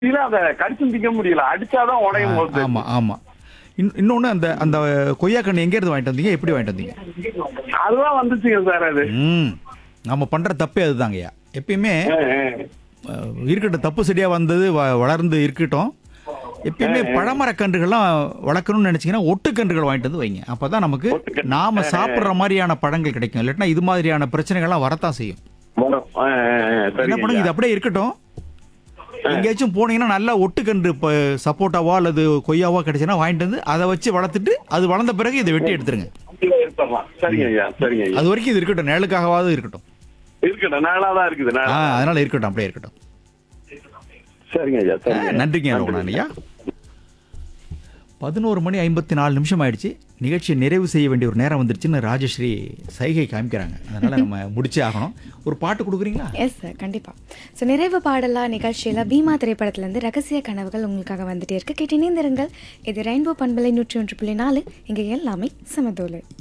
இல்ல அத கடிச்சு திங்க முடியல அடிச்சாதான் உடையும் போது ஆமா ஆமா இன் இன்னொன்னு அந்த அந்த கொய்யா கண்ணு எங்க இருந்து வாங்கிட்டு வந்தீங்க எப்படி வாங்கிட்டு வந்தீங்க அதுதான் வந்துச்சுங்க சார் அது ம் நம்ம பண்ற தப்பே அதுதாங்கய்யா எப்பயுமே ஆ, ஆ. அஹ், இருக்கட்டும் தப்பு செடியா வந்தது வ- வளர்ந்து இருக்கட்டும் எப்பயுமே பழமரக்கன்றுகள்லாம் வளர்க்கணும்னு நினைச்சீங்கன்னா ஒட்டுக்கன்றுகள் வாங்கிட்டு வந்து வைங்க அப்பதான் நமக்கு ஒட்டுக்கன்று. நாம சாப்பிடுற மாதிரியான பழங்கள் கிடைக்கும் இல்லாட்டினா இது மாதிரியான பிரச்சனைகள்லாம் வரத்தான் செய்யும் வரும். ஆ, ஆ, ஆ, என்ன சரிங்க பண்ணுங்க ஐயா. இது அப்படியே இருக்கட்டும் எங்கேயாச்சும் போனீங்கன்னா நல்லா ஒட்டுக்கன்று இப்போ சப்போட்டாவோ அல்லது கொய்யாவோ கிடைச்சுன்னா வாங்கிட்டு வந்து அதை வச்சு வளர்த்துட்டு அது வளர்ந்த பிறகு இதை வெட்டி எடுத்துருங்க எடுத்துடலாம். சரிங்க ஐயா சரிங்க ஐயா அது வரைக்கும் இது இருக்கட்டும் நிழலுக்காகவாவது இருக்கட்டும் இருக்கட்டும் நாளாதான் இருக்குது ஆ நாளா அதனால இருக்கட்டும் அப்படியே இருக்கட்டும் சரிங்க ஐயா சரிங்க நன்றிங்க ரோகணன் ஐயா பதினோரு மணி ஐம்பத்தி நாலு நிமிஷம் ஆயிடுச்சு நிகழ்ச்சியை நிறைவு செய்ய வேண்டிய ஒரு நேரம் வந்துருச்சுன்னு ராஜஸ்ரீ சைகை காமிக்கிறாங்க அதனால நம்ம முடிச்சே ஆகணும் ஒரு பாட்டு கொடுக்குறீங்களா எஸ் சார் கண்டிப்பாக ஸோ நிறைவு பாடலா நிகழ்ச்சியில் பீமா திரைப்படத்திலேருந்து ரகசிய கனவுகள் உங்களுக்காக வந்துட்டே இருக்கு கேட்டு இணைந்திருங்கள் இது ரெயின்போ பண்பலை நூற்றி ஒன்று புள்ளி நாலு இங்கே எல்லாமே சமதோலு